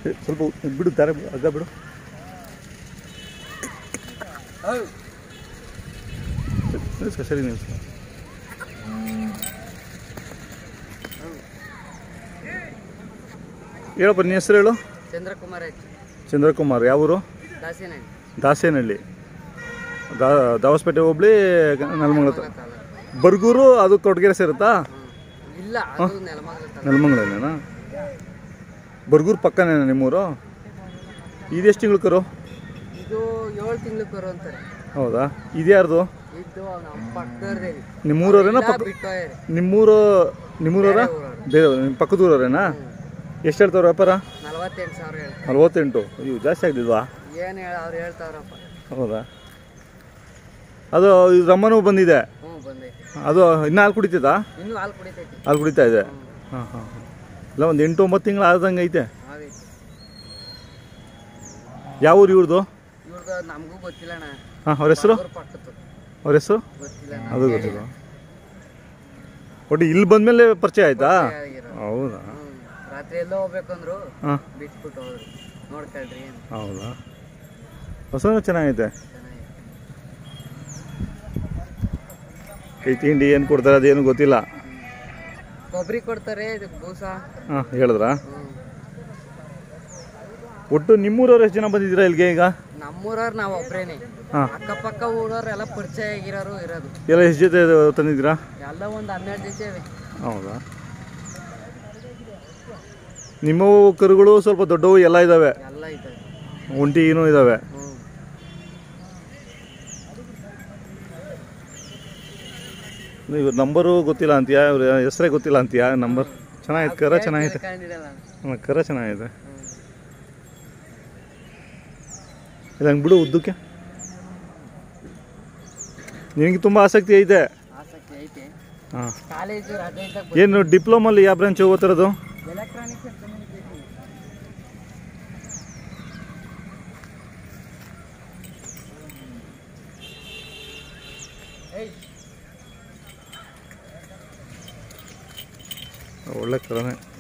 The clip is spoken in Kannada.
ಏ, ಸ್ವಲ್ಪ ಬಿಡು ದಾರ ಬಿಡು ಹಗ್ಗ ಬಿಡು ನಿಲ್ಸ್ಕೊ ಸರಿ ನಿಲ್ಸ್ಕೊ ಹೇಳಪ್ಪ ನಿನ್ನ ಹೆಸರು ಹೇಳು ಚಂದ್ರಕುಮಾರ್ ಐತಿ ಚಂದ್ರಕುಮಾರ್ ಯಾವ ಊರು ದಾಸಿನಾಗಿ ದಾಸೇನಹಳ್ಳಿ ದಾ ದಾವಸ್ಪೇಟೆ ಹೋಬ್ಳಿ ನೆಲಮಂಗಲ ತ- ಬರ್ಗೂರು ಅದು ಕೊಟ್ಗೆರೆ ಸೇರುತ್ತಾ ಇಲ್ಲ ಅದು ನೆಲಮಂಗಲ ತಾಲೂಕು. ನೆಲಮಂಗಲನೇನಾ ಬರ್ಗೂರು ಪಕ್ಕನೇನಾ ನಿಮ್ಮೂರು ಇದೆಷ್ಟು ತಿಂಗಳು ಕರು ಇದು ಏಳು ತಿಂಗಳು ಬರು ಅಂತಾರೆ ಹೌದಾ ಇದ್ಯಾರ್ದು ಇದು ನಮ್ಮ ಪಕ್ಕದವ್ರದೇ ನಿಮ್ಮೂರವ್ರೇನಾ ಪಕ್ಕ ಬಿಟ್ಟು ಹೋಗ್ಯಾರಿ. ನಿಮ್ಮೂರು ನಿಮ್ಮೂರವ್ರ ಊರವ್ರು. ಬೇರೆ ನಿಮ್ಮ ಪಕ್ಕದೂರವ್ರೇನಾ ಎಷ್ಟು ಹೇಳ್ತಾವ್ರ ವ್ಯಾಪಾರ ನಲವತ್ತೆಂಟು ಸಾವಿರ ಹೇಳ್ತಾರೆ ನಲ್ವತ್ತೆಂಟು ಅಯ್ಯೋ ಜಾಸ್ತಿ ಆಗ್ಲಿಲ್ವಾ ಏನು ಹೇಳ ಅವ್ರು ಹೇಳ್ತಾವ್ರಪ್ಪ ಹೌದಾ ಅದು ಇದು ರಮ್ಮನೂ ಬಂದಿದೆ ಹ್ಞೂ ಬಂದೈತಿ ಅದು ಇನ್ನೂ ಹಾಲು ಕುಡಿತದಾ ಇನ್ನೂ ಹಾಲು ಕುಡಿತೈತಿ ಹಾಲು ಕುಡಿತಾ ಇದೆ ಹಾಂ ಹಾಂ ಇಲ್ಲ ಒಂದು ಎಂಟು ಒಂಬತ್ತು ತಿಂಗಳು ಆದಂಗೆ ಐತೆ ಆಗೈತಿ ಯಾವ ಊರು ಇವ್ರದ್ದು ಇವ್ರದ್ದು ನಮಗೂ ಗೊತ್ತಿಲ್ಲ ಅಣ್ಣ ಹಾಂ ಅವ್ರ ಹೆಸರು ಅವ್ರ ಪಕ್ಕದ್ದು ಅವ್ರ ಹೆಸರು ಗೊತ್ತಿಲ್ಲ ಅದು ಗೊತ್ತಿಲ್ಲ ಒಟ್ಟು ಇಲ್ಲಿ ಬಂದಮೇಲೆ ಪರಿಚಯ ಆಯ್ತಾ ಆಗಿರೋ ಹೌದಾ ಹ್ಞೂ ರಾತ್ರಿ ಎಲ್ಲೋ ಹೋಗ್ಬೇಕಂದ್ರು ಹಾಂ ಬಿಟ್ಬಿಟ್ಟು ಹೋದ್ರು ನೋಡ್ಕೊಳ್ರಿ ಅಂತ ಹೌದಾ ಹೊಸ ಚೆನ್ನಾಗೈತೆ ಚೆನ್ನಾಗಿ ಕೈ ತಿಂಡಿ ಏನು ಕೊಡ್ತಾರೆ ಅದೇನು ಗೊತ್ತಿಲ್ಲ ಕೊಬ್ಬರಿ ಕೊಡ್ತಾರೆ ಇದು ಬೂಸ ಹಾಂ ಹೇಳಿದ್ರಾ ಹ್ಞೂ ಒಟ್ಟು ನಿಮ್ಮೂರವ್ರು ಎಷ್ಟು ಜನ ಬಂದಿದ್ದೀರಾ ಇಲ್ಲಿಗೆ ಈಗ ನಮ್ಮೂರವ್ರು ನಾವು ಒಬ್ರೇನೆ ಹಾಂ ಅಕ್ಕಪಕ್ಕ ಊರವ್ರೆಲ್ಲ ಪರಿಚಯ ಆಗಿರೋರು ಇರೋದು ಎಲ್ಲ ಎಷ್ಟು ಜೊತೆ ತಂದಿದ್ದೀರಾ ಎಲ್ಲ ಒಂದು ಹನ್ನೆರಡು ದಿವಸ ಇವೆ ಹೌದಾ ನಿಮ್ಮವು ಕರುಗಳು ಸ್ವಲ್ಪ ದೊಡ್ಡವು ಎಲ್ಲ ಇದ್ದಾವೆ ಎಲ್ಲ ಇದ್ದಾವೆ ಒಂಟಿನೂ ಇದ್ದಾವೆ ಹ್ಞೂ ಇವ್ರ ನಂಬರು ಗೊತ್ತಿಲ್ಲ ಅಂತೀಯಾ ಇವ್ರ ಹೆಸರೇ ಗೊತ್ತಿಲ್ಲ ಅಂತೀಯಾ ನಂಬರ್ ಚೆನ್ನಾಗೈತೆ ಕರ ಚೆನ್ನಾಗೈತೆ ಕಂಡಿಡಲ್ಲ ಹ್ಮ್, ಕರ ಚೆನ್ನಾಗೈತೆ ಇಲ್ಲ ಹಂಗೆ ಬಿಡು ಉದ್ದಕ್ಕೆ ನಿನಗೆ ತುಂಬ ಆಸಕ್ತಿ ಐತೆ ಆಸಕ್ತಿ ಐತೆ ಹಾಂ ಕಾಲೇಜು ರಜೆ ಇದ್ದಾಗ ಏನು ಡಿಪ್ಲೊಮಲ್ಲಿ ಯಾವ ಬ್ರಾಂಚ್ ಓದ್ತಿರೋದು ಎಲೆಕ್ಟ್ರಾನಿಕ್ಸ್ ಅಂಡ್ ಕಮ್ಯುನಿಕೇಶನ್ ಒಳ್ಳೆ ಕರನೇ